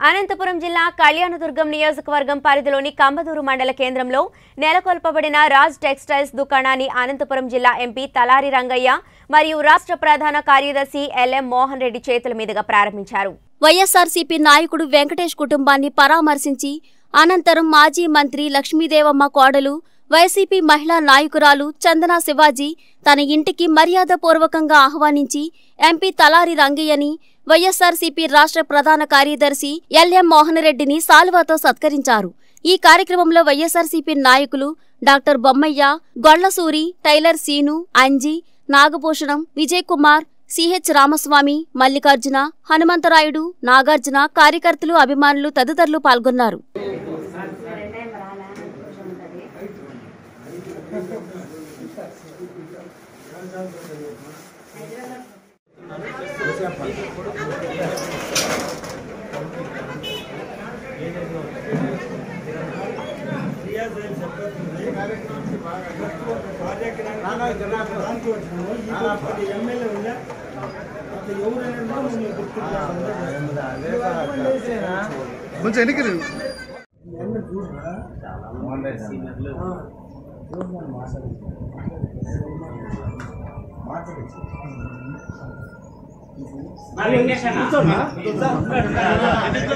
అనంతపురం జిల్లా కళ్యాణదుర్గం నియోజకవర్గం పరిధిలోని కంబదూరు మండల కేంద్రంలో నెలకొల్పబడిన రాజ్ టెక్స్టైల్స్ దుకాణాన్ని అనంతపురం జిల్లా ఎంపీ తలారి రంగయ్య మరియు రాష్ట్ర ప్రధాన కార్యదర్శి ఎల్ఎం మోహన్ రెడ్డి చేతుల మీదుగా ప్రారంభించారు వైఎస్ఆర్సీపీ నాయకుడు వెంకటేష్ కుటుంబాన్ని పరామర్శించి అనంతరం మాజీ మంత్రి లక్ష్మీదేవమ్మ కోడలు వైసీపీ మహిళా నాయకురాలు చందనా శివాజీ తన ఇంటికి మర్యాదపూర్వకంగా ఆహ్వానించి ఎంపీ తలారి రంగయ్యని వైఎస్ఆర్సీపీ రాష్ట్ర ప్రధాన కార్యదర్శి ఎల్ఎం మోహన్ రెడ్డిని సాల్వాతో సత్కరించారు ఈ కార్యక్రమంలో వైఎస్ఆర్సీపీ నాయకులు doctor Bommayya Gollasuri tailor Seenu Anji Nagabhushanam Vijay Kumar CH Ramaswamy Mallikarjuna Hanumantharayudu Nagarjuna కార్యకర్తలు అభిమానులు తదితరులు పాల్గొన్నారు దానికి వచ్చినాము ఈ పది ఎమ్మెల్యే ఉందా అట్లా ఎవరైనా మమ్మల్ని గుర్తించారు కొంచెం ఎన్నిక ఎన్న చూడరా మాట్లాడి